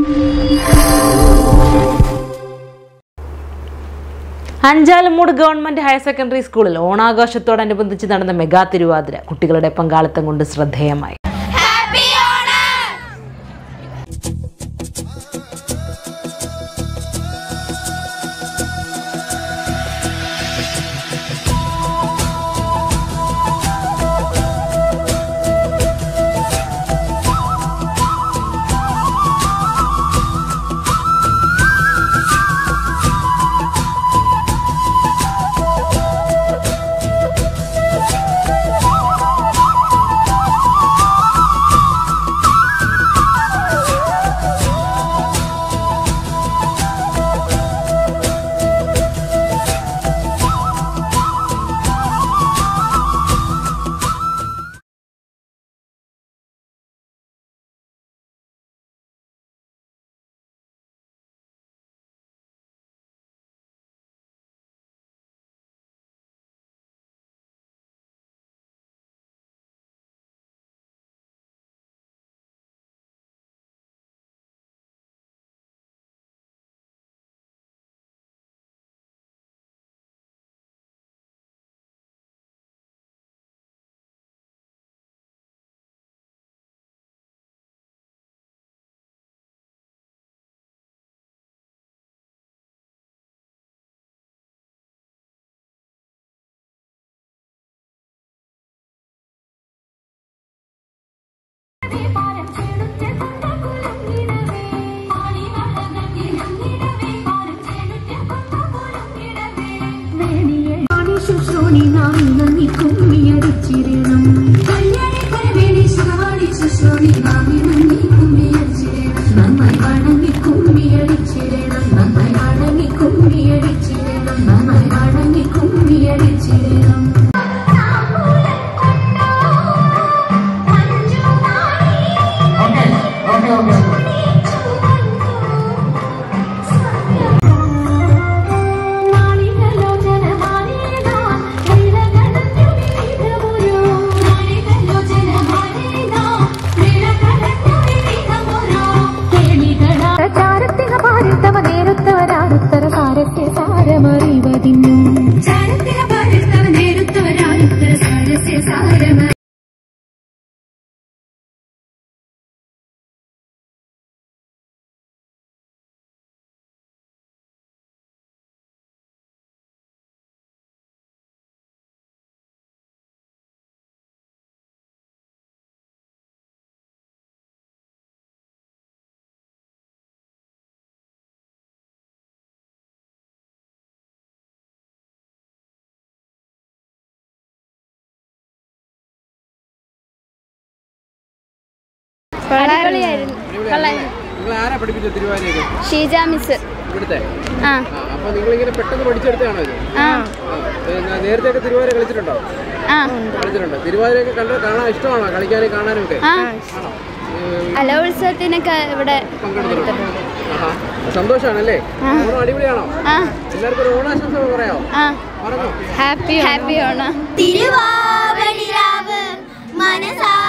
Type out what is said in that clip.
അഞ്ചാലമ്മൂട് government higher secondary സ്കൂളിൽ ഓണാഘോഷത്തോടനുബന്ധിച്ച് നടന്ന mega Thiruvathira കുട്ടികളുടെ പങ്കാളിത്തം കൊണ്ട് ശ്രദ്ധേയമായി ശുശ്രൂണി നാം നന്ദി കുമ്മിയടിച്ചിരണം ശുശ്രൂണി നാം നന്ദി കുമ്മിയടിച്ചിരണം നന്നായി വണങ്ങി കുമ്മിയടിച്ചിരണം നന്നായി വണങ്ങി കുമ്മിയടിച്ചിരണം നന്നായി വണങ്ങി കുമ്മിയടിച്ചിരണം ചാരത്തിക പാരിത്തവ നേരുത്തവരാരുത്തര സാരസ്യ സാരമറിവതിന്നു ചാരത്തിക പാരിത്തവ നേരുത്തവരാരുത്തര സാരസ്യ സാരമ അടിപൊളിയായിരുന്നു കൊള്ളായിരുന്നു നിങ്ങൾ ആരാ പഠിപ്പിച്ചത് തിരുവാതിരയൊക്കെ ഷീജ മിസ് ഇവിടുത്തെ ആ ആ അപ്പൊ നിങ്ങൾ ഇങ്ങനെ പെട്ടെന്ന് പഠിച്ചെടുത്താണോ ഇത് ആ ആ, പിന്നെ നേരത്തെയൊക്കെ തിരുവാതിര കളിച്ചിട്ടുണ്ടോ ആ കളിച്ചിട്ടുണ്ട് തിരുവാതിരയൊക്കെ കണ്ട് കാണാൻ ഇഷ്ടമാണോ കളിക്കാനും കാണാനും ഒക്കെ ആ ആണോ ഏ, കലോത്സവത്തിനൊക്കെ ഇവിടെ പങ്കെടുത്തിട്ടുണ്ടോ ആഹാ സന്തോഷാണല്ലേ ഓണം അടിപൊളിയാണോ ആ എല്ലാവർക്കും ഒരു ഓണാശംസ പറയാമോ ആ പറഞ്ഞോ ഹാപ്പി ഹാപ്പി ഓണം തിരുവാവടിരാവ് മനസാ